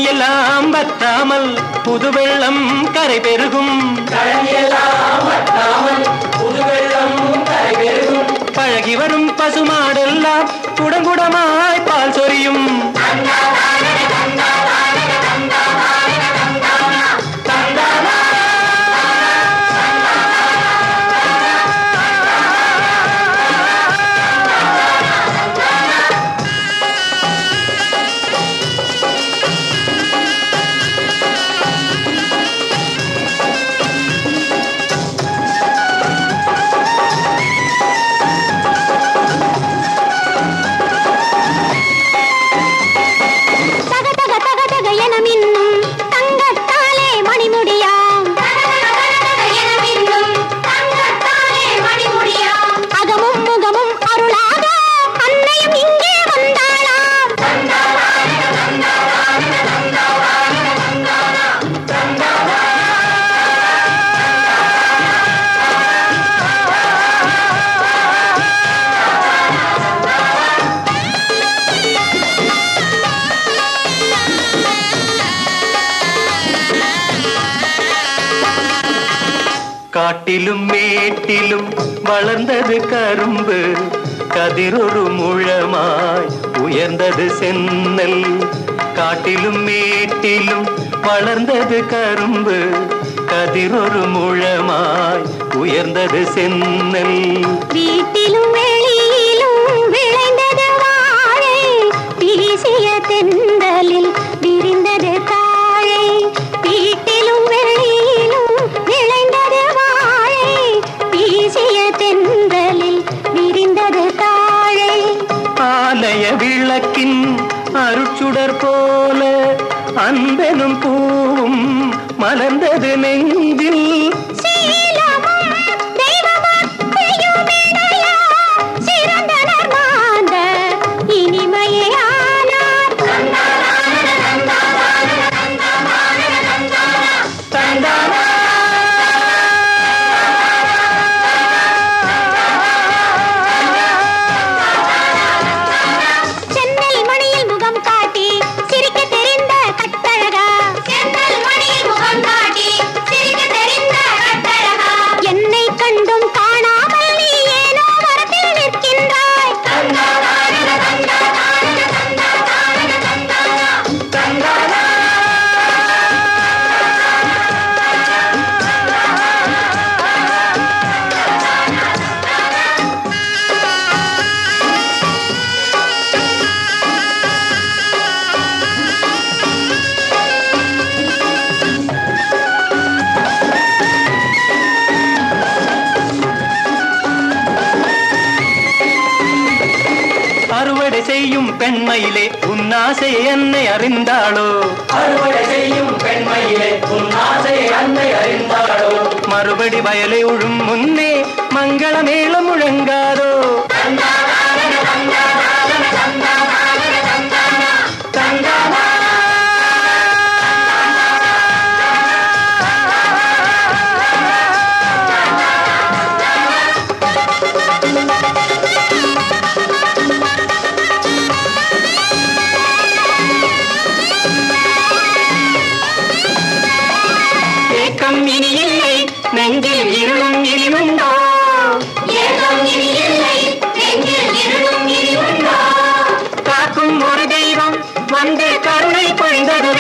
கழனியெல்லாம் வற்றாமல் புது வெள்ளம் கரை பெருகும் பழகி வரும் பசுமாடெல்லாம் குடங்குடமாய் பால் சொரியும் தக தக தக தக என மின்னும் தங்கத்தாலே மணிமுடியாம் அகமும் முகமும் அருளாக அன்னையும் இங்கே வந்தாளாம் காட்டிலும் மேட்டிலும் வளர்ந்தது கரும்பு கதிரொரு முழமாய் உயர்ந்தது சென்னல் காட்டிலும் மேட்டிலும் வளர்ந்தது கரும்பு கதிரொரு முழமாய் உயர்ந்தது சென்னல் வீட்டிலும் வெளியிலும் விளைந்தது வாழை வீசிய தென்றலில் விரிந்தது தாழை வீட்டிலும் வெளியிலும் விளைந்தது வாழை வீசிய தென்றலில் விரிந்தது தாழை ஆலய விளக்கின் அருட்சுடர் போல அன்பெனும் பூவும் மலர்ந்தது நெஞ்சில் சீலமும் தெய்வபக்தியும் இணையா சிறந்தனர் மாந்தர் இனிமையே ஆனார் சென்னல் மணியில் முகம் காட்டி சிரிக்க தெரிந்த கட்டழகா சென்னல் மணியில் முகம் காட்டி சிரிக்க தெரிந்த கட்டழகா என்னை கண்டும் காணாமல் நீ ஏனோ மரத்தில் நிற்கின்றாய் அறுவடை செய்யும் பெண்மையிலே உன்னாசை என்னை அறிந்தாளோ அறுவடை செய்யும் பெண்மையிலே உன் ஆசை அன்னை அறிந்தாளோ மறுபடி வயலை உழும் முன்னே மங்கள மேளம் முழங்காதோ ஏக்கம் இனி இல்லை நெஞ்சில் இருளும் இனிமுண்டோ ஏதம் இனி இல்லை நெஞ்சில் இருளும் இனி உண்டோ காக்கும் ஒரு தெய்வம் வந்து கருணை பொழிந்தது